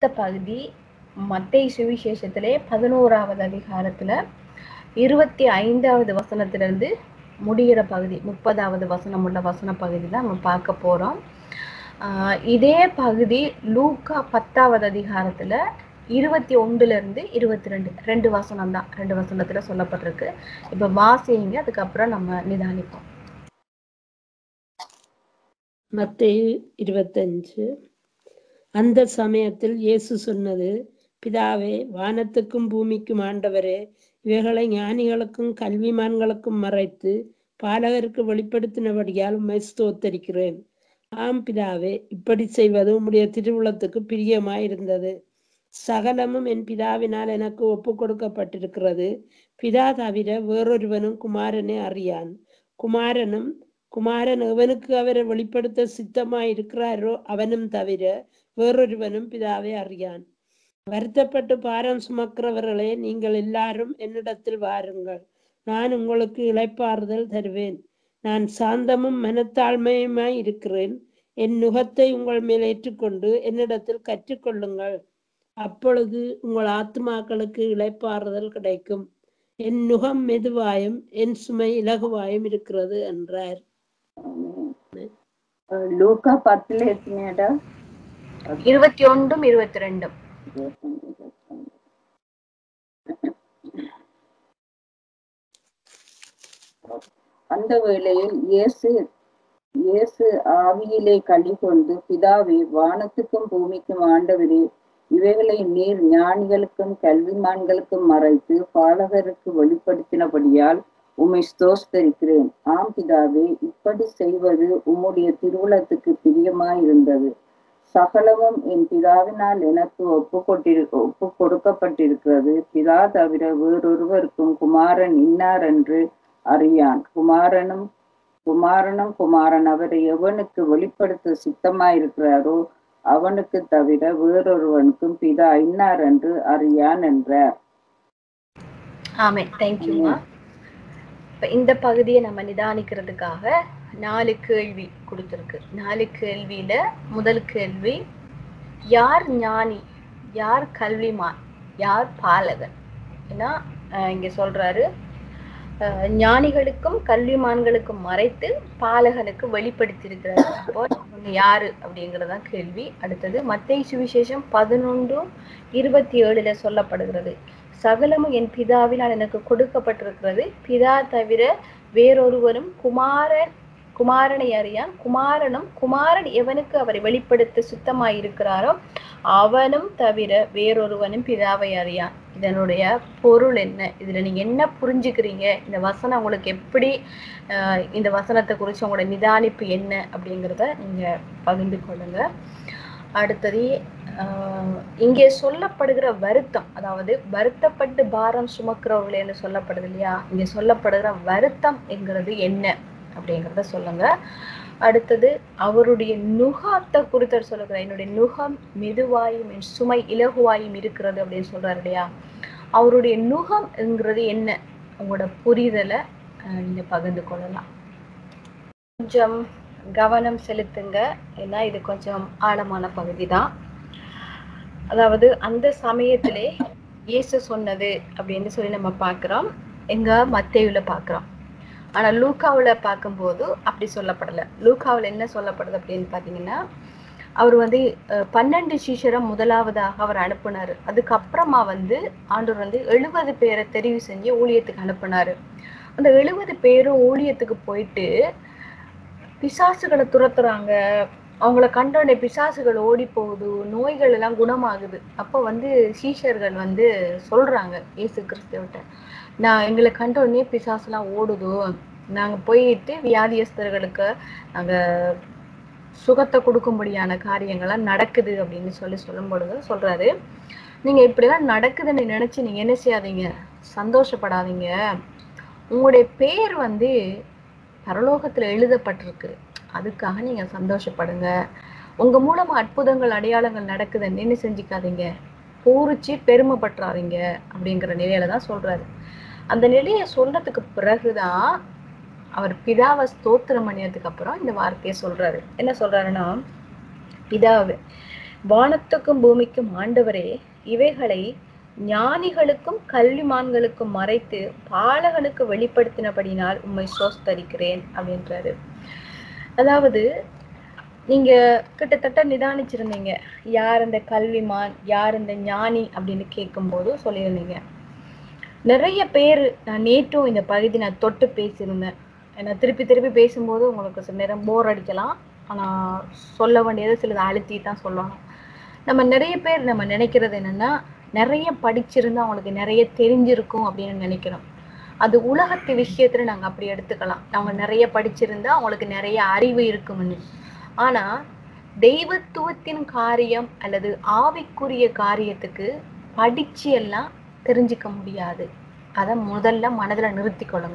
இந்த பகுதி மத்தேயு சுவிசேஷத்திலே பதினோராவது அதிகாரத்துல இருபத்தி ஐந்தாவது வசனத்திலிருந்து முடிகிற பகுதி முப்பதாவது வசனம் உள்ள வசன பகுதி தான் நம்ம பார்க்க போறோம் ஆஹ் இதே பகுதி லூக்கா பத்தாவது அதிகாரத்துல இருபத்தி ஒண்ணுல இருந்து இருபத்தி ரெண்டு ரெண்டு வசனம் தான் ரெண்டு வசனத்துல சொல்லப்பட்டிருக்கு இப்ப வாசிங்க அதுக்கப்புறம் நம்ம நிதானிப்போம் மத்தேயு இருபத்தஞ்சு அந்த சமயத்தில் இயேசு சொன்னது பிதாவே வானத்துக்கும் பூமிக்கும் ஆண்டவரே இவைகளை ஞானிகளுக்கும் கல்விமான்களுக்கும் மறைத்து பாலகருக்கு வெளிப்படுத்தினபடியால் உம்மை ஸ்தோத்தரிக்கிறேன் ஆம் பிதாவே இப்படி செய்வது உம்முடைய திருவுளத்துக்கு பிரியமாயிருந்தது சகலமும் என் பிதாவினால் எனக்கு ஒப்பு கொடுக்கப்பட்டிருக்கிறது பிதா தவிர வேறொருவனும் குமாரனை அறியான் குமாரனும் குமாரன் எவனுக்கு அவரை வெளிப்படுத்த சித்தமாயிருக்கிறாரோ அவனும் தவிர வேறொருவனும் பிதாவை அறியான் வருத்தப்பட்டு பாரம் சுமக்கிறவர்களே நீங்கள் எல்லாரும் என்னிடத்தில் வாருங்கள் நான் உங்களுக்கு இளைப்பாறுதல் தருவேன் நான் சாந்தமும் மனத்தாழ்மையுமாய் இருக்கிறேன் என் நுகத்தை உங்கள் மேல் ஏற்றுக்கொண்டு என்னிடத்தில் கற்றுக்கொள்ளுங்கள் அப்பொழுது உங்கள் ஆத்மாக்களுக்கு இளைப்பாறுதல் கிடைக்கும் என் நுகம் மெதுவாயும் என் சுமை இலகுவாயும் இருக்கிறது என்றார் லூக்கா பத்துல எத்தனையாடா இருபத்தி ஒன்றும் இருபத்தி ரெண்டும் அந்த வேளையில் இயேசு இயேசு ஆவியிலே களி கொண்டு பிதாவே வானத்துக்கும் பூமிக்கும் ஆண்டவரே இவைகளை நீர் ஞானிகளுக்கும் கல்விமான்களுக்கும் மறைத்து பாலகருக்கு வெளிப்படுத்தினபடியால் உம்மை ஸ்தோஸ்தரிக்கிறேன் ஆம் பிதாவே இப்படி செய்வது உம்முடைய திருவுளத்துக்கு பிரியமாயிருந்தது சகலமும் என் பிதாவினால் எனக்கு ஒப்பு கொட்டிரு ஒப்பு கொடுக்கப்பட்டிருக்கிறது பிதா தவிர வேறொருவருக்கும் குமாரன் இன்னார் என்று அறியான் குமாரனும் குமாரனும் குமாரன் அவரை எவனுக்கு வெளிப்படுத்த சித்தமாயிருக்கிறாரோ அவனுக்கு தவிர வேறொருவனுக்கும் பிதா இன்னார் என்று அறியான் என்றார் ஆமே தேங்க்யூமா இப்ப இந்த பகுதியை நம்ம நிதானிக்கிறதுக்காக நாலு கேள்வி கொடுத்துருக்கு நாலு கேள்வியில முதல் கேள்வி யார் ஞானி யார் கல்விமான் யார் பாலகன் ஏன்னா அஹ் இங்க சொல்றாரு அஹ் ஞானிகளுக்கும் கல்விமான்களுக்கும் மறைத்து பாலகனுக்கு வெளிப்படுத்தியிருக்கிறார் அப்போ அவங்க யாரு அப்படிங்கறதான் கேள்வி அடுத்தது மத்திய சுவிசேஷம் பதினொன்று இருபத்தி ஏழுல சொல்லப்படுகிறது சகலமும் என் பிதாவினால் எனக்கு கொடுக்கப்பட்டிருக்கிறது பிதா தவிர வேறொருவரும் குமாரன் குமாரனை அறியான் குமாரனும் குமாரன் எவனுக்கு அவரை வெளிப்படுத்த சுத்தமாய் இருக்கிறாரோ அவனும் தவிர வேறொருவனும் பிதாவை அறியான் இதனுடைய பொருள் என்ன இதுல நீங்க என்ன புரிஞ்சுக்கிறீங்க இந்த வசனம் உங்களுக்கு எப்படி ஆஹ் இந்த வசனத்தை குறித்து உங்களோட நிதானிப்பு என்ன அப்படிங்கிறத நீங்க பகிர்ந்து கொள்ளுங்க அடுத்தது ஆஹ் இங்கே சொல்லப்படுகிற வருத்தம் அதாவது வருத்தப்பட்டு பாரம் சுமக்கிறவர்கள் என்று சொல்லப்படுது இல்லையா இங்கே சொல்லப்படுகிற வருத்தம் என்கிறது என்ன அப்படிங்கிறத சொல்லுங்க அடுத்தது அவருடைய நுகத்தை குறித்து சொல்லுகிறார் என்னுடைய நுகம் மெதுவாயும் என் சுமை இலகுவாயும் இருக்கிறது அப்படின்னு சொல்றாரு இல்லையா அவருடைய நுகம்ங்கிறது என்ன உங்களோட புரிதலை ஆஹ் நீங்க பகிர்ந்து கொள்ளலாம் கொஞ்சம் கவனம் செலுத்துங்க ஏன்னா இது கொஞ்சம் ஆழமான பகுதி தான் அதாவது அந்த சமயத்திலே இயேசு சொன்னது அப்படின்னு சொல்லி நம்ம பார்க்கிறோம் எங்க மத்தேயுல பார்க்கிறோம் ஆனா லூக்காவுல பார்க்கும்போது அப்படி சொல்லப்படல லூக்காவுல என்ன சொல்லப்படுது அப்படின்னு பாத்தீங்கன்னா அவர் வந்து அஹ், பன்னெண்டு சீஷரை முதலாவதாக அவர் அனுப்புனாரு அதுக்கப்புறமா வந்து ஆண்டவர் வந்து எழுபது பேரை தெரிவு செஞ்சு ஊழியத்துக்கு அனுப்புனாரு அந்த எழுபது பேரும் ஊழியத்துக்கு போயிட்டு பிசாசுகளை துரத்துறாங்க அவங்கள கண்டோடனே பிசாசுகள் ஓடி போகுது நோய்கள் எல்லாம் குணமாகுது அப்போ வந்து சீஷர்கள் வந்து சொல்றாங்க இயேசு கிறிஸ்துவிட்ட நான் எங்களை கண்டோடனே பிசாசுலாம் ஓடுதோ நாங்க போயிட்டு வியாதியஸ்தர்களுக்கு நாங்க சுகத்தை கொடுக்கும்படியான காரியங்கள்லாம் நடக்குது அப்படின்னு சொல்லி சொல்லும் பொழுது சொல்றாரு நீங்க இப்படிலாம் நடக்குதுன்னு நினைச்சு நீங்க என்ன செய்யாதீங்க சந்தோஷப்படாதீங்க உங்களுடைய பேர் வந்து பரலோகத்துல எழுதப்பட்டிருக்கு அதுக்காக நீங்க சந்தோஷப்படுங்க உங்க மூலமா அற்புதங்கள் அடையாளங்கள் நடக்குதுன்னு என்ன செஞ்சுக்காதீங்க பூரிச்சு பெருமைப்பட்டுறாதீங்க அப்படிங்கிற நிலையில தான் சொல்றாரு அந்த நிலையை சொல்றதுக்கு பிறகுதான் அவர் பிதாவை ஸ்தோத்திரம் பண்ணியதுக்கு அப்புறம் இந்த வார்த்தையை சொல்றாரு என்ன சொல்றாருன்னா பிதாவே வானத்துக்கும் பூமிக்கும் ஆண்டவரே இவைகளை ஞானிகளுக்கும் கல்விமான்களுக்கும் மறைத்து பாலகனுக்கு வெளிப்படுத்தினபடினால் உம்மை சோஸ்தரிக்கிறேன் அப்படின்றாரு அதாவது நீங்க கிட்டத்தட்ட நிதானிச்சிருந்தீங்க யார் இந்த கல்விமான் யார் இந்த ஞானி அப்படின்னு கேட்கும்போது சொல்லியிருந்தீங்க நிறைய பேர் நான் நேற்றும் இந்த பகுதி நான் தொட்டு பேசியிருந்தேன் ஏன்னா திருப்பி திருப்பி பேசும்போது உங்களுக்கு சில நேரம் போர் அடிக்கலாம் ஆனா சொல்ல வேண்டியது சிலது அழுத்தி தான் சொல்லணும் நம்ம நிறைய பேர் நம்ம நினைக்கிறது என்னன்னா நிறைய படிச்சிருந்தா அவங்களுக்கு நிறைய தெரிஞ்சிருக்கும் அப்படின்னு நினைக்கிறோம் அது உலகத்து விஷயத்துல நாங்க அப்படி எடுத்துக்கலாம் அவங்க நிறைய படிச்சிருந்தா அவங்களுக்கு நிறைய அறிவு இருக்கும்னு ஆனா தெய்வத்துவத்தின் காரியம் அல்லது ஆவிக்குரிய காரியத்துக்கு படிச்சு எல்லாம் தெரிஞ்சுக்க முடியாது அத முதல்ல மனதுல நிறுத்திக் கொள்ளுங்க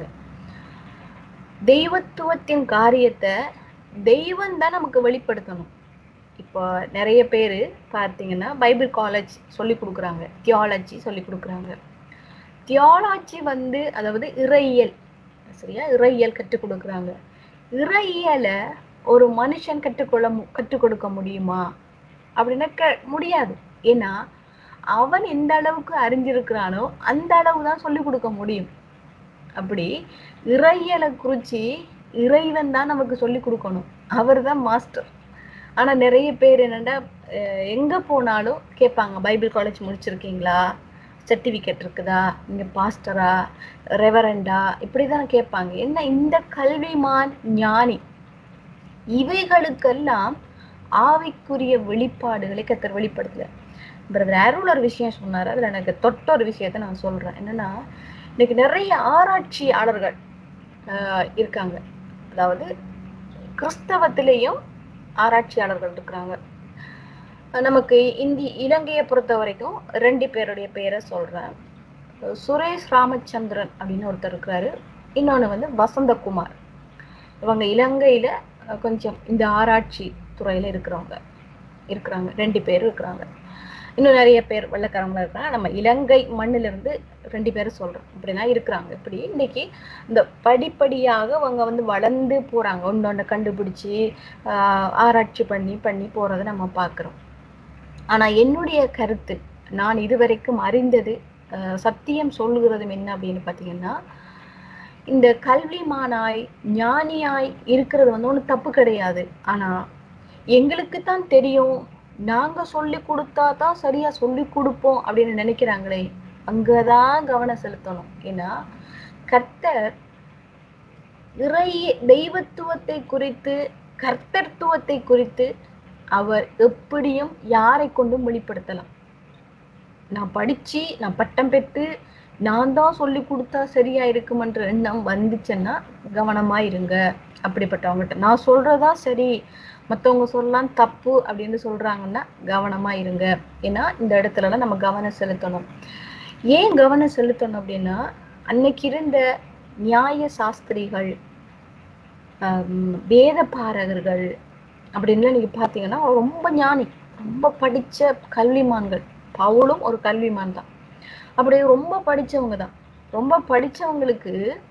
தெய்வத்துவத்தின் காரியத்தை தெய்வம் தான் நமக்கு வெளிப்படுத்தணும் இப்போ நிறைய பேர் பார்த்தீங்கன்னா பைபிள் காலேஜ் சொல்லி கொடுக்குறாங்க தியாலஜி சொல்லி கொடுக்குறாங்க தியாலஜி வந்து அதாவது இறையியல் சரியா இறையியல் கற்றுக் கொடுக்குறாங்க இறையியலை ஒரு மனுஷன் கற்றுக்கொள்ள மு- கற்றுக் கொடுக்க முடியுமா அப்படின்னா க- முடியாது ஏன்னா அவன் எந்த அளவுக்கு அறிஞ்சிருக்கிறானோ அந்த அளவு தான் சொல்லி கொடுக்க முடியும் அப்படி இறையியலை குறிச்சு இறைவன் தான் நமக்கு சொல்லி கொடுக்கணும் அவர் தான் மாஸ்டர் ஆனா நிறைய பேர் என்னன்னா அஹ் எங்க போனாலும் கேட்பாங்க பைபிள் காலேஜ் முடிச்சிருக்கீங்களா சர்டிபிகேட் இருக்குதா நீங்க பாஸ்டரா ரெவரண்டா இப்படிதான் கேட்பாங்க என்ன இந்த கல்விமான் ஞானி இவைகளுக்கெல்லாம் ஆவிக்குரிய வெளிப்பாடுகளை கத்தர் வெளிப்படுத்தல பிரதர் அருள் ஒரு விஷயம் சொன்னாரு அதுல எனக்கு தொட்ட ஒரு விஷயத்த நான் சொல்றேன் என்னன்னா இன்னைக்கு நிறைய ஆராய்ச்சியாளர்கள் ஆஹ் இருக்காங்க அதாவது கிறிஸ்தவத்திலேயும் ஆராய்ச்சியாளர்கள் இருக்கிறாங்க அஹ் நமக்கு இந்தி இலங்கையை பொறுத்த வரைக்கும் ரெண்டு பேருடைய பேரை சொல்றேன் சுரேஷ் ராமச்சந்திரன் அப்படின்னு ஒருத்தர் இருக்கிறாரு இன்னொன்னு வந்து வசந்தகுமார் இவங்க இலங்கையில அஹ், கொஞ்சம் இந்த ஆராய்ச்சி துறையில இருக்கிறவங்க இருக்கிறாங்க ரெண்டு பேர் இருக்கிறாங்க இன்னும் நிறைய பேர் வெள்ளக்காரங்களா இருக்காங்க நம்ம இலங்கை மண்ணில இருந்து ரெண்டு பேரும் சொல்றோம் இப்படிலாம் இருக்கிறாங்க இப்படி இன்னைக்கு இந்த படிப்படியாக அவங்க வந்து வளர்ந்து போறாங்க ஒன்னொன்னு கண்டுபிடிச்சு ஆஹ் ஆராய்ச்சி பண்ணி பண்ணி போறதை நம்ம பார்க்கிறோம் ஆனா என்னுடைய கருத்து நான் இதுவரைக்கும் அறிந்தது ஆஹ் சத்தியம் சொல்லுகிறதும் என்ன அப்படின்னு பார்த்தீங்கன்னா இந்த கல்விமானாய் ஞானியாய் இருக்கிறது வந்து ஒன்றும் தப்பு கிடையாது ஆனா எங்களுக்கு தான் தெரியும் நாங்க சொல்லி கொடுத்தா தான் சரியா சொல்லி கொடுப்போம் அப்படின்னு நினைக்கிறாங்களே அங்கதான் கவனம் செலுத்தணும் ஏன்னா கர்த்தர் இறை தெய்வத்துவத்தை குறித்து கர்த்தர்த்துவத்தை குறித்து அவர் எப்படியும் யாரை கொண்டும் வெளிப்படுத்தலாம் நான் படிச்சு நான் பட்டம் பெற்று நான் தான் சொல்லி கொடுத்தா சரியா இருக்குமன்ற எண்ணம் வந்துச்சுன்னா கவனமா இருங்க அப்படிப்பட்டவங்ககிட்ட நான் சொல்றதா சரி மத்தவங்க சொல்லலாம் தப்பு அப்படின்னு சொல்றாங்கன்னா கவனமா இருங்க ஏன்னா இந்த இடத்துலலாம் நம்ம கவனம் செலுத்தணும் ஏன் கவனம் செலுத்தணும் அப்படின்னா அன்னைக்கு இருந்த நியாய சாஸ்திரிகள் ஆம், வேத பாரகர்கள் அப்படின்லாம் நீங்க பாத்தீங்கன்னா அவங்க ரொம்ப ஞானி ரொம்ப படிச்ச கல்விமான்கள் பவுலும் ஒரு கல்விமான் தான் அப்படி ரொம்ப படிச்சவங்க தான் ரொம்ப படிச்சவங்களுக்கு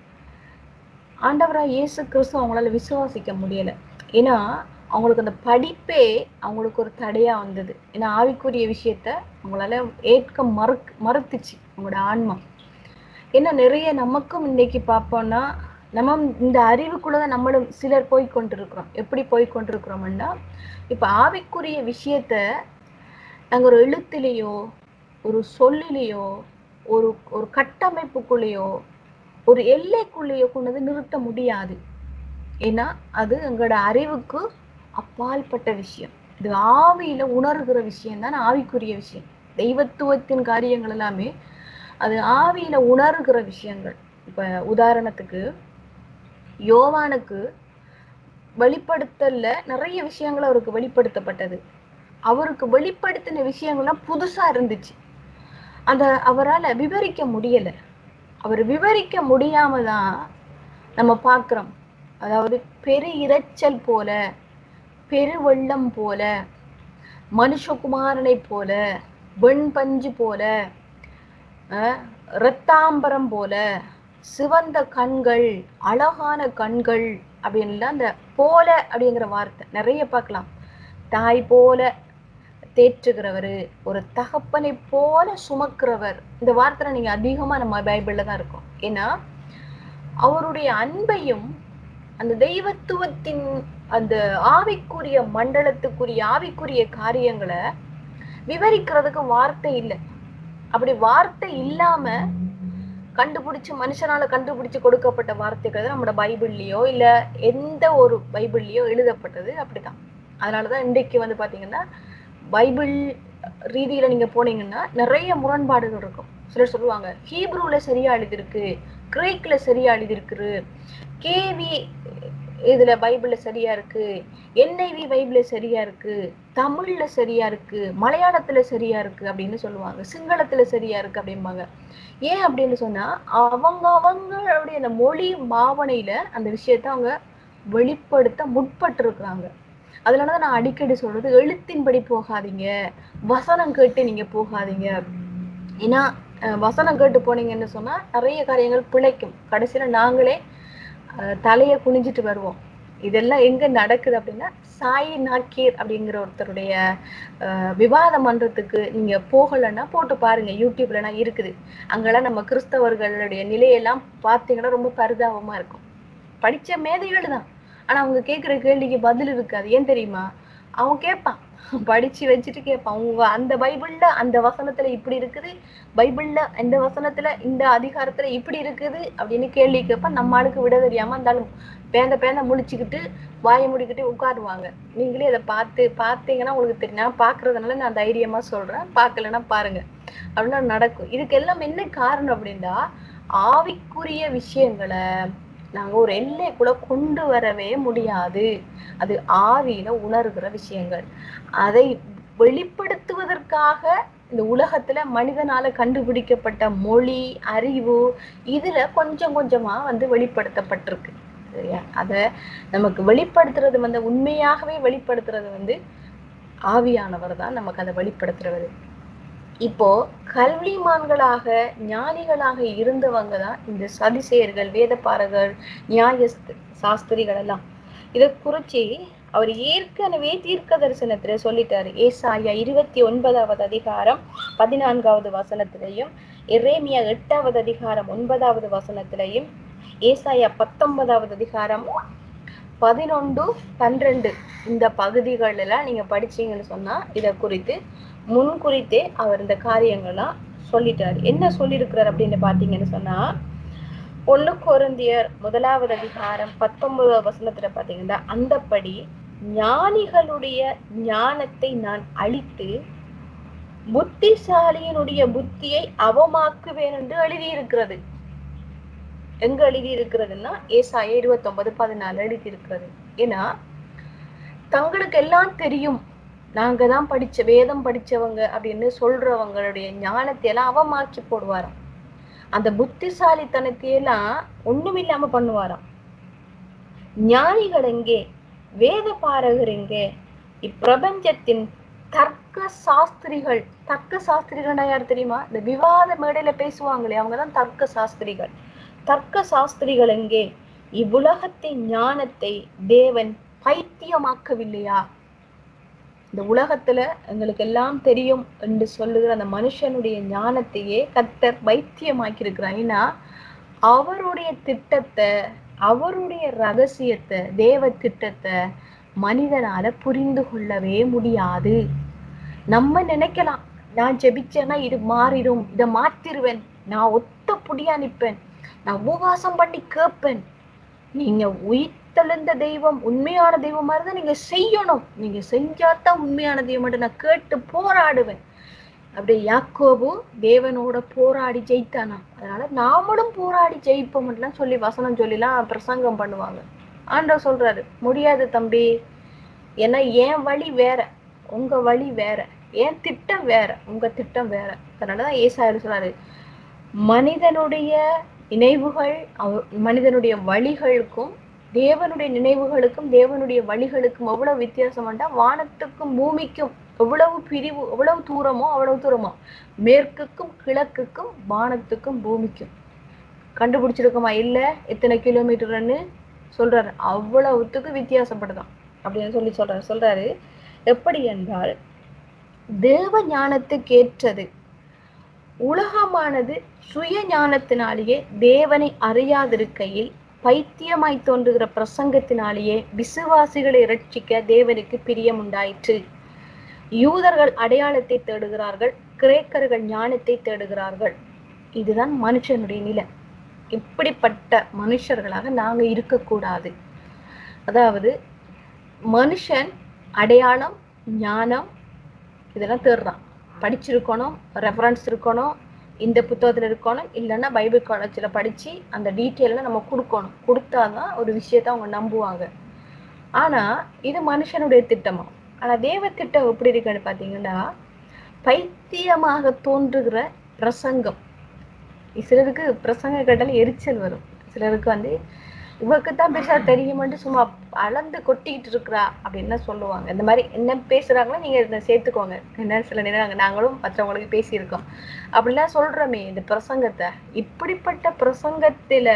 ஆண்டவராக இயேசு கிறிஸ்து அவங்களால விசுவாசிக்க முடியல ஏன்னா அவங்களுக்கு அந்த படிப்பே அவங்களுக்கு ஒரு தடையா வந்தது ஏன்னா ஆவிக்குரிய விஷயத்த அவங்களால ஏற்க மறுக் மறுத்துச்சு அவங்களோட ஆன்மா ஏன்னா நிறைய நமக்கும் இன்னைக்கு பார்ப்போம்னா நம்ம இந்த அறிவுக்குள்ளதான் நம்மளும் சிலர் போய் கொண்டிருக்கிறோம் எப்படி போய் கொண்டிருக்கிறோம்னா இப்ப ஆவிக்குரிய விஷயத்த நாங்க ஒரு எழுத்திலேயோ ஒரு சொல்லிலேயோ ஒரு ஒரு கட்டமைப்புக்குள்ளேயோ ஒரு எல்லைக்குள்ளேயோ கொண்டு வந்து நிறுத்த முடியாது ஏன்னா அது எங்களோட அறிவுக்கு அப்பாற்பட்ட விஷயம் இது ஆவியில உணர்கிற விஷயம் தான் ஆவிக்குரிய விஷயம் தெய்வத்துவத்தின் காரியங்கள் எல்லாமே அது ஆவியில உணர்கிற விஷயங்கள் இப்ப உதாரணத்துக்கு யோவானுக்கு வெளிப்படுத்தல நிறைய விஷயங்கள் அவருக்கு வெளிப்படுத்தப்பட்டது அவருக்கு வெளிப்படுத்தின விஷயங்கள்லாம் புதுசா இருந்துச்சு அத அவரால விவரிக்க முடியல அவர் விவரிக்க முடியாம தான் நம்ம பார்க்கிறோம் அதாவது பெரு இரைச்சல் போல பெருவெள்ளம் போல மனுஷகுமாரனை போல வெண்பஞ்சு போல அஹ், இரத்தாம்பரம் போல சிவந்த கண்கள் அழகான கண்கள் அப்படின்லாம் அந்த போல அப்படிங்கிற வார்த்தை நிறைய பார்க்கலாம் தாய் போல தேற்றுகிறவர் ஒரு தகப்பனை போல சுமக்கிறவர் இந்த வார்த்தை நீங்க அதிகமா நம்ம பைபிள்ல தான் இருக்கும் ஏன்னா அவருடைய அன்பையும் அந்த தெய்வத்துவத்தின் அந்த ஆவிக்குரிய மண்டலத்துக்குரிய ஆவிக்குரிய காரியங்களை விவரிக்கிறதுக்கு வார்த்தை இல்லை அப்படி வார்த்தை இல்லாம கண்டுபிடிச்சு மனுஷனால கண்டுபிடிச்சு கொடுக்கப்பட்ட வார்த்தைகள் தான் நம்மளோட பைபிள்லயோ இல்ல எந்த ஒரு பைபிள்லயோ எழுதப்பட்டது அப்படிதான் அதனாலதான் இன்றைக்கு வந்து பாத்தீங்கன்னா பைபிள் ரீதியில நீங்க போனீங்கன்னா நிறைய முரண்பாடுகள் இருக்கும் சிலர் சொல்லுவாங்க ஹீப்ரூல சரியா எழுதியிருக்கு கிரேக்ல சரியா எழுதியிருக்கு கேவி இதுல பைபிள்ல சரியா இருக்கு என்ஐவி பைபிள்ல சரியா இருக்கு தமிழ்ல சரியா இருக்கு மலையாளத்துல சரியா இருக்கு அப்படின்னு சொல்லுவாங்க சிங்களத்துல சரியா இருக்கு அப்படிம்பாங்க ஏன் அப்படின்னு சொன்னா அவங்க அவங்களுடைய அந்த மொழி பாவனையில அந்த விஷயத்த அவங்க வெளிப்படுத்த முற்பட்டு இருக்கிறாங்க அதனாலதான் நான் அடிக்கடி சொல்றது எழுத்தின்படி போகாதீங்க வசனம் கேட்டு நீங்க போகாதீங்க ஏன்னா அஹ், வசனம் கேட்டு போனீங்கன்னு சொன்னா நிறைய காரியங்கள் பிழைக்கும் கடைசியில நாங்களே அஹ், தலைய குனிஞ்சிட்டு வருவோம் இதெல்லாம் எங்க நடக்குது அப்படின்னா சாய் நாக்கீர் அப்படிங்கிற ஒருத்தருடைய அஹ், விவாத மன்றத்துக்கு நீங்க போகலைன்னா போட்டு பாருங்க யூடியூப்லனா இருக்குது அங்கெல்லாம் நம்ம கிறிஸ்தவர்களுடைய நிலையெல்லாம் பார்த்தீங்கன்னா ரொம்ப பரிதாபமா இருக்கும் படிச்ச மேதைகள் தான் ஆனா அவங்க கேட்கிற கேள்விக்கு பதில் இருக்காது ஏன் தெரியுமா அவன் கேட்பான் படிச்சு வச்சுட்டு கேட்பான் உங்க அந்த பைபிள்ல அந்த வசனத்துல இப்படி இருக்குது பைபிள்ல இந்த வசனத்துல இந்த அதிகாரத்துல இப்படி இருக்குது அப்படின்னு கேள்வி கேட்பான் நம்ம ஆளுக்கு விட தெரியாம இருந்தாலும் பேந்த பேந்த முழிச்சுக்கிட்டு வாயை முடிக்கிட்டு உட்காருவாங்க நீங்களே இதை பார்த்து பார்த்தீங்கன்னா உங்களுக்கு தெரியும் நான் பாக்குறதுனால நான் தைரியமா சொல்றேன் பார்க்கலன்னா பாருங்க அப்படின்னா நடக்கும் இதுக்கு எல்லாம் என்ன காரணம் அப்படின்னா ஆவிக்குரிய விஷயங்களை நாங்க ஒரு எல்லைக்குள்ள கொண்டு வரவே முடியாது அது ஆவியில உணர்கிற விஷயங்கள் அதை வெளிப்படுத்துவதற்காக இந்த உலகத்துல மனிதனால கண்டுபிடிக்கப்பட்ட மொழி அறிவு இதுல கொஞ்சம் கொஞ்சமா வந்து வெளிப்படுத்தப்பட்டிருக்கு சரியா அத நமக்கு வெளிப்படுத்துறது வந்து உண்மையாகவே வெளிப்படுத்துறது வந்து ஆவியானவர் தான் நமக்கு அதை வெளிப்படுத்துறவர் இப்போ கல்விமான்களாக ஞானிகளாக இருந்தவங்க தான் இந்த சதிசேயர்கள் வேதப்பாரகர் நியாய சாஸ்திரிகள் எல்லாம் இதை குறிச்சு அவர் ஏற்கனவே தீர்க்க தரிசனத்துல சொல்லிட்டாரு ஏசாயா இருபத்தி ஒன்பதாவது அதிகாரம் பதினான்காவது வசனத்திலையும் எரேமியா எட்டாவது அதிகாரம் ஒன்பதாவது வசனத்திலையும் ஏசாயா பத்தொன்பதாவது அதிகாரம் பதினொன்று பன்னிரண்டு இந்த பகுதிகள் எல்லாம் நீங்க படிச்சீங்கன்னு சொன்னா இத குறித்து முன் குறித்தே அவர் இந்த காரியங்கள்லாம் சொல்லிட்டாரு என்ன சொல்லியிருக்கிறார் அப்படின்னு பாத்தீங்கன்னு சொன்னா ஒண்ணு கொருந்தியர் முதலாவது அதிகாரம் பத்தொன்பதாவது வசனத்துல பாத்தீங்கன்னா அந்தப்படி ஞானிகளுடைய ஞானத்தை நான் அழித்து புத்திசாலியினுடைய புத்தியை அவமாக்குவேன் என்று எழுதியிருக்கிறது எங்க எழுதி இருக்கிறதுன்னா ஏசாய இருபத்தி ஒன்பது பதினாலு எழுதி இருக்கிறது ஏன்னா தங்களுக்கு எல்லாம் தெரியும் நாங்க தான் படிச்ச வேதம் படிச்சவங்க அப்படின்னு சொல்றவங்களுடைய ஞானத்தை எல்லாம் அவமாக்கி போடுவாராம் அந்த புத்திசாலித்தனத்தை எல்லாம் ஒண்ணுமில்லாம பண்ணுவாராம் ஞானிகள் எங்கே வேத பாரகர் எங்கே இப்பிரபஞ்சத்தின் தர்க்க சாஸ்திரிகள் தர்க்க சாஸ்திரிகள்னா யார் தெரியுமா இந்த விவாத மேடையில பேசுவாங்களே அவங்கதான் தர்க்க சாஸ்திரிகள் தர்க்க சாஸ்திரிகள் எங்கே இவ்வுலகத்தின் ஞானத்தை தேவன் பைத்தியமாக்கவில்லையா இந்த உலகத்துல எங்களுக்கு எல்லாம் தெரியும் என்று சொல்லுகிற அந்த மனுஷனுடைய ஞானத்தையே கத்தர் பைத்தியமாக்கி இருக்கிறார் ஏன்னா அவருடைய திட்டத்தை அவருடைய ரகசியத்தை தேவ திட்டத்தை மனிதனால புரிந்து கொள்ளவே முடியாது நம்ம நினைக்கலாம் நான் ஜெபிச்சேன்னா இது மாறிடும் இதை மாத்திருவேன் நான் ஒத்த புடியா நிப்பேன் நான் உபவாசம் பண்ணி கேட்பேன் நீங்க உயிர்த்தெழுந்த தெய்வம் உண்மையான தெய்வமா இருந்தா நீங்க செய்யணும் நீங்க செஞ்சாதான் உண்மையான தெய்வம் நான் கேட்டு போராடுவேன் அப்படியே யாக்கோபு தேவனோட போராடி ஜெயித்தானா அதனால நாமளும் போராடி ஜெயிப்போம்லாம் சொல்லி வசனம் சொல்லிலாம் பிரசங்கம் பண்ணுவாங்க ஆண்டவர் சொல்றாரு முடியாது தம்பி ஏன்னா என் வழி வேற உங்க வழி வேற என் திட்டம் வேற உங்க திட்டம் வேற அதனாலதான் ஏசாயர் சொல்றாரு மனிதனுடைய நினைவுகள் அவ- மனிதனுடைய வழிகளுக்கும் தேவனுடைய நினைவுகளுக்கும் தேவனுடைய வழிகளுக்கும் எவ்வளவு வித்தியாசம் வேண்டா வானத்துக்கும் பூமிக்கும் எவ்வளவு பிரிவு எவ்வளவு தூரமோ அவ்வளவு தூரமோ மேற்குக்கும் கிழக்குக்கும் வானத்துக்கும் பூமிக்கும் கண்டுபிடிச்சிருக்கோமா இல்ல எத்தனை கிலோமீட்டர்னு சொல்றாரு அவ்வளவுத்துக்கு வித்தியாசப்படுதான் அப்படின்னு சொல்லி சொல்றாரு சொல்றாரு எப்படி என்றால் தேவ ஞானத்துக்கு ஏற்றது உலகமானது சுய ஞானத்தினாலேயே தேவனை அறியாதிருக்கையில் பைத்தியமாய் தோன்றுகிற பிரசங்கத்தினாலேயே விசுவாசிகளை ரட்சிக்க தேவனுக்கு பிரியம் உண்டாயிற்று யூதர்கள் அடையாளத்தை தேடுகிறார்கள் கிரேக்கர்கள் ஞானத்தை தேடுகிறார்கள் இதுதான் மனுஷனுடைய நிலை இப்படிப்பட்ட மனுஷர்களாக நாங்க இருக்கக்கூடாது அதாவது மனுஷன் அடையாளம் ஞானம் இதெல்லாம் தேடுறான் படிச்சிருக்கணும் ரெஃபரன்ஸ் இருக்கணும் இந்த புத்தகத்துல இருக்கணும் இல்லைன்னா பைபிள் காலேஜில் படிச்சு அந்த டீட்டெயிலாம் நம்ம கொடுக்கணும் கொடுத்தாதான் ஒரு விஷயத்த அவங்க நம்புவாங்க ஆனா இது மனுஷனுடைய திட்டமா ஆனா தேவ திட்டம் எப்படி இருக்குன்னு பாத்தீங்கன்னா பைத்தியமாக தோன்றுகிற பிரசங்கம் சிலருக்கு பிரசங்கம் கேட்டாலும் எரிச்சல் வரும் சிலருக்கு வந்து இவருக்கு தான் பெருசா தெரியுமான்ட்டு சும்மா அளந்து கொட்டிக்கிட்டு இருக்கிறா அப்படின்னு சொல்லுவாங்க இந்த மாதிரி என்ன பேசுறாங்களோ நீங்க இதை சேர்த்துக்கோங்க என்ன சில நேரம் நாங்க- நாங்களும் மற்றவங்களுக்கு பேசியிருக்கோம் அப்படிலாம் சொல்றோமே இந்த பிரசங்கத்தை இப்படிப்பட்ட பிரசங்கத்தில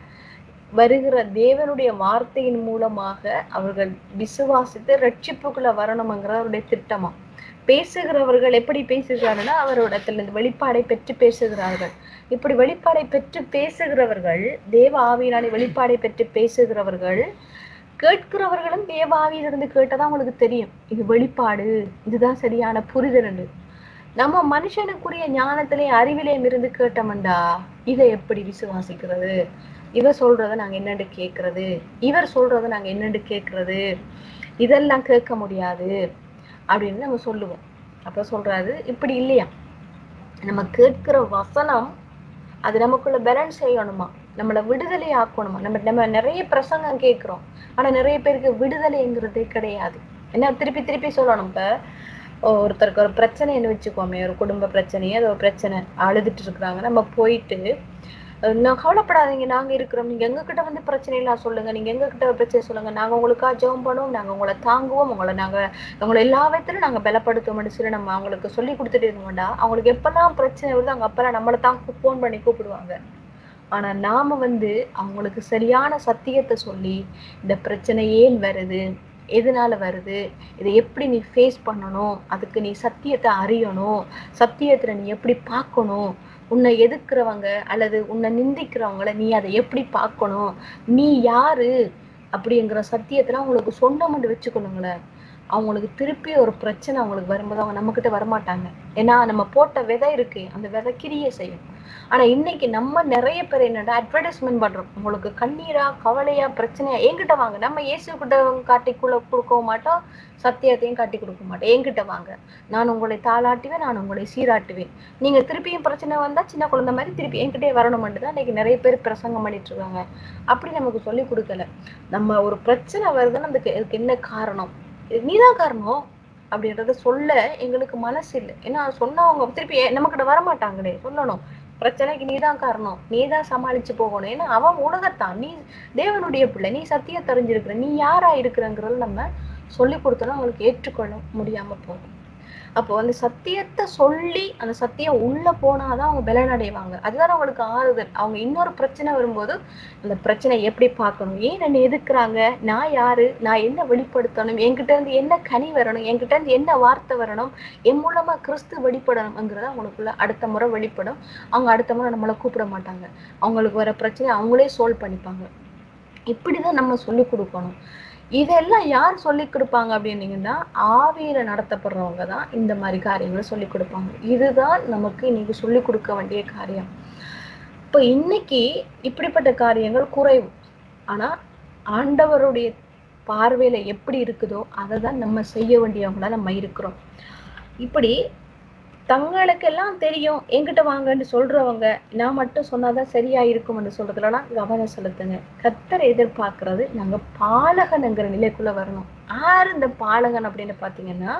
வருகிற தேவனுடைய வார்த்தையின் மூலமாக அவர்கள் விசுவாசித்து ரட்சிப்புக்குள்ள வரணுங்கிறது அவருடைய திட்டமா பேசுகிறவர்கள் எப்படி பேசுகிறார்கள்னா அவரோடத்துல இருந்து வெளிப்பாடை பெற்று பேசுகிறார்கள் இப்படி வெளிப்பாடை பெற்று பேசுகிறவர்கள் தேவ ஆவியினாலே வெளிப்பாடை பெற்று பேசுகிறவர்கள் கேட்கிறவர்களும் தேவ ஆவியிலிருந்து கேட்டதான் அவங்களுக்கு தெரியும் இது வெளிப்பாடு இதுதான் சரியான புரிதல் நம்ம மனுஷனுக்குரிய ஞானத்திலே அறிவிலேயும் இருந்து கேட்டோம்டா இதை எப்படி விசுவாசிக்கிறது இவர் சொல்றத நாங்க என்னண்டு கேட்கறது இவர் சொல்றத நாங்க என்னண்டு கேட்கறது இதெல்லாம் கேட்க முடியாது அப்படின்னு நம்ம சொல்லுவோம் அப்ப சொல்றாரு இப்படி இல்லையா நம்ம கேட்கிற வசனம் அது நமக்குள்ள பேலன்ஸ் செய்யணுமா நம்மளை விடுதலை ஆக்கணுமா நம்ம நம்ம நிறைய பிரசங்கம் கேட்கிறோம் ஆனா நிறைய பேருக்கு விடுதலைங்கிறதே கிடையாது என்ன திருப்பி திருப்பி சொல்லணும் இப்ப ஒருத்தருக்கு ஒரு பிரச்சனைன்னு வச்சுக்கோமே ஒரு குடும்ப பிரச்சனையே அது ஒரு பிரச்சனை அழுதுட்டு இருக்கிறாங்க நம்ம போயிட்டு அஹ் நான் கவலைப்படாதீங்க நாங்க இருக்கிறோம் நீங்க எங்க கிட்ட வந்து பிரச்சனை எல்லாம் சொல்லுங்க நீங்க எங்க கிட்ட பிரச்சனை சொல்லுங்க நாங்க உங்களுக்கா ஜெபம் பண்ணுவோம் நாங்க உங்களை தாங்குவோம் உங்களை நாங்க உங்களை எல்லா விதத்திலும் நாங்க பலப்படுத்துவோம்னு சொல்லி நம்ம அவங்களுக்கு சொல்லி கொடுத்துட்டு இருக்கோம்டா அவங்களுக்கு எப்பெல்லாம் பிரச்சனை வருதோ அவங்க அப்பெல்லாம் நம்மளை தான் ஃபோன் பண்ணி கூப்பிடுவாங்க ஆனா நாம வந்து அவங்களுக்கு சரியான சத்தியத்தை சொல்லி இந்த பிரச்சனை ஏன் வருது எதனால வருது இதை எப்படி நீ ஃபேஸ் பண்ணணும் அதுக்கு நீ சத்தியத்தை அறியணும் சத்தியத்துல நீ எப்படி பார்க்கணும் உன்னை எதிர்க்கிறவங்க அல்லது உன்னை நிந்திக்கிறவங்கள நீ அதை எப்படி பார்க்கணும் நீ யாரு அப்படிங்கிற சத்தியத்துல அவங்களுக்கு சொன்னோம்னு வச்சுக்கணுங்களேன் அவங்களுக்கு திருப்பி ஒரு பிரச்சனை அவங்களுக்கு வரும்போது அவங்க நம்ம கிட்ட வரமாட்டாங்க ஏன்னா நம்ம போட்ட விதை இருக்கு அந்த விதை கிரிய செய்யும் ஆனா இன்னைக்கு நம்ம நிறைய பேர் என்னடா அட்வர்டைஸ்மெண்ட் பண்றோம் உங்களுக்கு கண்ணீரா கவலையா பிரச்சனையா என்கிட்ட வாங்க நம்ம இயேசு கிட்ட காட்டிக்குள்ள கொடுக்கவும் மாட்டோம் சத்தியத்தையும் காட்டி கொடுக்க மாட்டோம் என்கிட்ட வாங்க நான் உங்களை தாளாட்டுவேன் நான் உங்களை சீராட்டுவேன் நீங்க திருப்பியும் பிரச்சனை வந்தா சின்ன குழந்தை மாதிரி திருப்பி என்கிட்டயே வரணும்னு தான் இன்னைக்கு நிறைய பேர் பிரசங்கம் பண்ணிட்டு இருக்காங்க அப்படி நமக்கு சொல்லி கொடுக்கல நம்ம ஒரு பிரச்சனை வருதுன்னு அதுக்கு அதுக்கு என்ன காரணம் இது நீதான் காரணம் அப்படின்றத சொல்ல எங்களுக்கு மனசு இல்லை ஏன்னா சொன்னவங்க திருப்பி நம்மகிட்ட வரமாட்டாங்களே சொல்லணும் பிரச்சனைக்கு நீதான் காரணம் நீதான் சமாளிச்சு போகணும் ஏன்னா அவன் உலகத்தான் நீ தேவனுடைய பிள்ளை நீ சத்தியம் தெரிஞ்சிருக்கிற நீ யாரா இருக்கிறங்கிறத நம்ம சொல்லி கொடுத்தோம்னா அவங்களுக்கு ஏற்றுக்கொள்ள முடியாம போகும் அப்போ அந்த சத்தியத்தை சொல்லி அந்த சத்தியம் உள்ள போனாதான் அவங்க பலனடைவாங்க அதுதான் அவங்களுக்கு ஆறுதல் அவங்க இன்னொரு பிரச்சனை வரும்போது அந்த பிரச்சனை எப்படி பார்க்கணும் ஏன் என்னை எதுக்குறாங்க நான் யாரு நான் என்ன வெளிப்படுத்தணும் என்கிட்ட இருந்து என்ன கனி வரணும் என்கிட்ட இருந்து என்ன வார்த்தை வரணும் என் மூலமா கிறிஸ்து வெளிப்படணுங்கிறத அவங்களுக்குள்ள அடுத்த முறை வெளிப்படும் அவங்க அடுத்த முறை நம்மளை கூப்பிட மாட்டாங்க அவங்களுக்கு வர பிரச்சனை அவங்களே சால்வ் பண்ணிப்பாங்க இப்படிதான் நம்ம சொல்லி கொடுக்கணும் இதெல்லாம் யார் சொல்லி கொடுப்பாங்க அப்படின்னீங்கன்னா ஆவியில நடத்தப்படுறவங்க தான் இந்த மாதிரி காரியங்களை சொல்லி கொடுப்பாங்க இதுதான் நமக்கு இன்னைக்கு சொல்லி கொடுக்க வேண்டிய காரியம் இப்போ இன்னைக்கு இப்படிப்பட்ட காரியங்கள் குறைவு ஆனா ஆண்டவருடைய பார்வையில எப்படி இருக்குதோ அதை தான் நம்ம செய்ய வேண்டியவங்களா நம்ம இருக்கிறோம் இப்படி தங்களுக்கெல்லாம் தெரியும் என்கிட்ட வாங்கன்னு சொல்றவங்க நான் மட்டும் சொன்னாதான் சரியா இருக்கும்னு சொல்றதுலலாம் கவனம் செலுத்துங்க கத்தரை எதிர்பார்க்கறது நாங்க பாலகன்ங்கிற நிலைக்குள்ள வரணும் யார் இந்த பாலகன் அப்படின்னு பாத்தீங்கன்னா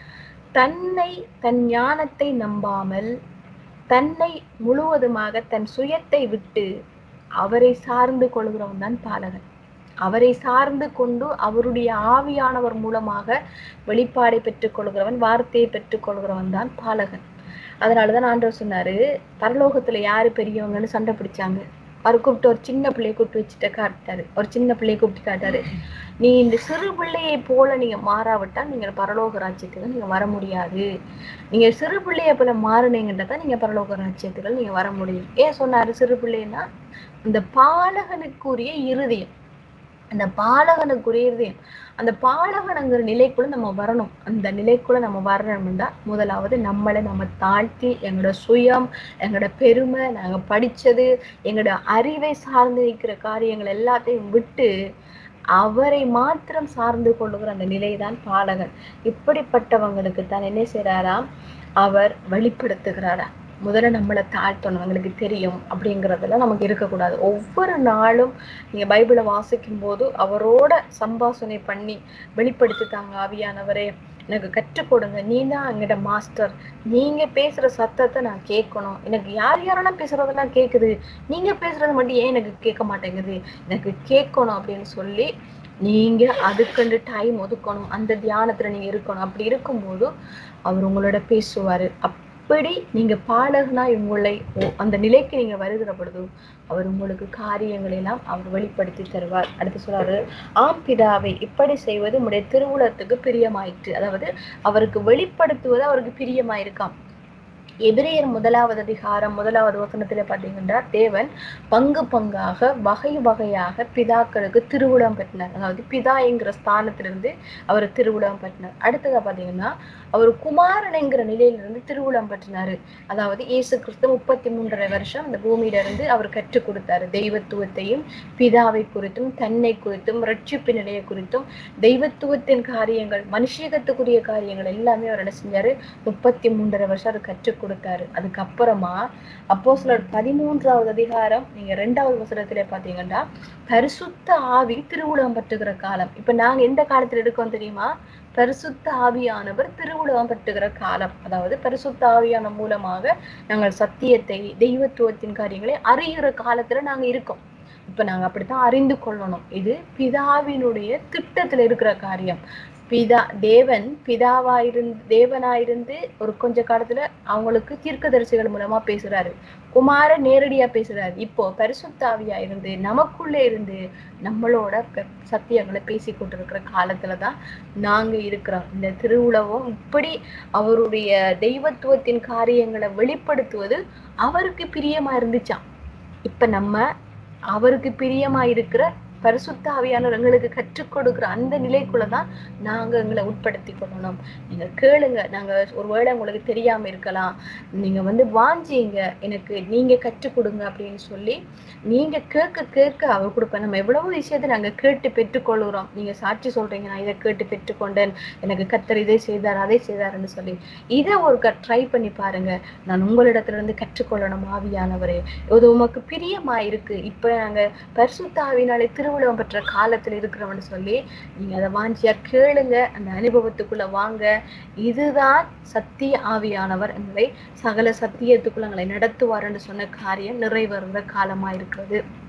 தன்னை தன் ஞானத்தை நம்பாமல் தன்னை முழுவதுமாக தன் சுயத்தை விட்டு அவரை சார்ந்து கொள்கிறவன் தான் பாலகன் அவரை சார்ந்து கொண்டு அவருடைய ஆவியானவர் மூலமாக வெளிப்பாடை பெற்றுக் கொள்கிறவன் வார்த்தையை பெற்றுக் கொள்கிறவன் தான் பாலகன் அதனாலதான் ஆண்டவர் சொன்னாரு பரலோகத்துல யாரு பெரியவங்கன்னு சண்டை பிடிச்சாங்க அவர் கூப்பிட்டு ஒரு சின்ன பிள்ளையை கூப்பிட்டு வச்சுட்டு காட்டாரு ஒரு சின்ன பிள்ளையை கூப்பிட்டு காட்டாரு நீ இந்த சிறு பிள்ளையை போல நீங்க மாறாவிட்டா நீங்க பரலோக ராஜ்யத்துக்கு நீங்க வர முடியாது நீங்க சிறு பிள்ளைய போல மாறினீங்கன்றதான் நீங்க பரலோக ராஜ்யத்துக்கு நீங்க வர முடியும் ஏன் சொன்னாரு சிறு பிள்ளைன்னா இந்த பாலகனுக்குரிய இருதயம் அந்த பாலகனுக்குரிய இருதயம் அந்த பாலகனுங்கிற நிலைக்குள்ள நம்ம வரணும் அந்த நிலைக்குள்ள நம்ம வரணும்னா முதலாவது நம்மளை நம்ம தாழ்த்தி எங்களோட சுயம் எங்களோட பெருமை நாங்க படிச்சது எங்களோட அறிவை சார்ந்து இருக்கிற காரியங்கள் எல்லாத்தையும் விட்டு அவரை மாத்திரம் சார்ந்து கொள்ளுகிற அந்த நிலைதான் பாலகன் இப்படிப்பட்டவங்களுக்கு தான் என்ன செய்றாராம் அவர் வெளிப்படுத்துகிறாரா முதல்ல நம்மளை தாழ்த்தணும் எங்களுக்கு தெரியும் அப்படிங்கிறதெல்லாம் நமக்கு இருக்கக்கூடாது ஒவ்வொரு நாளும் நீங்க பைபிளை வாசிக்கும் போது அவரோட சம்பாஷணை பண்ணி வெளிப்படுத்தித்தாங்க ஆவியானவரே எனக்கு கற்றுக் கொடுங்க நீ தான் எங்கிட்ட மாஸ்டர் நீங்க பேசுற சத்தத்தை நான் கேட்கணும் எனக்கு யார் யாரெல்லாம் பேசுறதெல்லாம் கேக்குது நீங்க பேசுறது மட்டும் ஏன் எனக்கு கேட்க மாட்டேங்குது எனக்கு கேட்கணும் அப்படின்னு சொல்லி நீங்க அதுக்குண்டு டைம் ஒதுக்கணும் அந்த தியானத்துல நீங்க இருக்கணும் அப்படி இருக்கும்போது அவர் உங்களோட பேசுவாரு அப்படி நீங்க பாலகனாய் உங்களை ஒ- அந்த நிலைக்கு நீங்க வருகிற பொழுது அவர் உங்களுக்கு காரியங்களை எல்லாம் அவர் வெளிப்படுத்தி தருவார் அடுத்து சொல்றாரு ஆம் பிதாவை இப்படி செய்வது உம்முடைய திருவுளத்துக்கு பிரியமாயிற்று அதாவது அவருக்கு வெளிப்படுத்துவது அவருக்கு பிரியமாயிருக்காம் எபிரேயர் முதலாவது அதிகாரம் முதலாவது வசனத்துல பாத்தீங்கன்னா தேவன் பங்கு பங்காக வகை வகையாக பிதாக்களுக்கு திருவுளம் பெற்றினார் அதாவது பிதா என்கிற ஸ்தானத்திலிருந்து அவர் திருவுளம் பெற்றினார் அடுத்ததா பாத்தீங்கன்னா அவர் குமாரன் என்கிற நிலையிலிருந்து திருவுளம் பெற்றினாரு அதாவது இயேசு கிறிஸ்து முப்பத்தி மூன்றரை வருஷம் இந்த பூமியில இருந்து அவர் கற்றுக் கொடுத்தாரு தெய்வத்துவத்தையும் பிதாவை குறித்தும் தன்னை குறித்தும் ரட்சிப்பு நிலையை குறித்தும் தெய்வத்துவத்தின் காரியங்கள் மனுஷீகத்துக்குரிய காரியங்கள் எல்லாமே அவர் என்ன செஞ்சாரு முப்பத்தி மூன்றரை வருஷம் அவர் கற்றுக் கொடுத்தாரு அதுக்கப்புறமா அப்போ சிலர் பதிமூன்றாவது அதிகாரம் நீங்க ரெண்டாவது வசனத்திலே பாத்தீங்கன்னா பரிசுத்த ஆவி திருவுலகம் பற்றுகிற காலம் இப்ப நாங்க எந்த காலத்துல இருக்கோம் தெரியுமா பரிசுத்த ஆவியானவர் திருவுலகம் பற்றுகிற காலம் அதாவது பரிசுத்த ஆவியான மூலமாக நாங்கள் சத்தியத்தை தெய்வத்துவத்தின் காரியங்களை அறிகிற காலத்துல நாங்க இருக்கோம் இப்ப நாங்க அப்படித்தான் அறிந்து கொள்ளணும் இது பிதாவினுடைய திட்டத்துல இருக்கிற காரியம் பிதா தேவன் பிதாவாயிருந்து தேவனாயிருந்து ஒரு கொஞ்ச காலத்துல அவங்களுக்கு தீர்க்கதரிசிகள் மூலமா பேசுறாரு குமார நேரடியா பேசுறாரு இப்போ பரிசுத்தாவியா இருந்து நமக்குள்ளே இருந்து நம்மளோட பெ- சத்தியங்களை பேசி கொண்டிருக்கிற காலத்துலதான் நாங்க இருக்கிறோம் இந்த திருவுலகம் இப்படி அவருடைய தெய்வத்துவத்தின் காரியங்களை வெளிப்படுத்துவது அவருக்கு பிரியமா இருந்துச்சாம் இப்ப நம்ம அவருக்கு பிரியமா இருக்கிற பரிசுத்த ஆவியானவர் எங்களுக்கு கற்றுக் கொடுக்கிற அந்த நிலைக்குள்ளதான் நாங்க எங்களை உட்படுத்தி கொள்ளணும் நீங்க கேளுங்க நாங்க ஒருவேளை உங்களுக்கு தெரியாம இருக்கலாம் நீங்க வந்து வாஞ்சிங்க எனக்கு நீங்க கற்றுக் கொடுங்க அப்படின்னு சொல்லி நீங்க கேட்க கேட்க அவர் கொடுப்பேன் நம்ம எவ்வளவு விஷயத்தை நாங்க கேட்டு பெற்றுக்கொள்கிறோம் நீங்க சாட்சி சொல்றீங்க நான் இதை கேட்டு பெற்றுக்கொண்டேன் எனக்கு கத்தர் இதை செய்தார் அதை செய்தாருன்னு சொல்லி இதை ஒரு ட்ரை பண்ணி பாருங்க நான் உங்களிடத்துல இருந்து கற்றுக்கொள்ளணும் ஆவியானவரே இது உமக்கு பிரியமா இருக்கு இப்ப நாங்க பரிசுத்த ஆவினாலே திருவிழம் பெற்ற காலத்துல இருக்கிறோம்னு சொல்லி நீங்க அதை வாஞ்சியா கேளுங்க அந்த அனுபவத்துக்குள்ள வாங்க இதுதான் சத்திய ஆவியானவர் எங்களை சகல சத்தியத்துக்குள்ள எங்களை நடத்துவார் என்று சொன்ன காரியம் நிறைவேறுகிற காலமா இருக்கிறது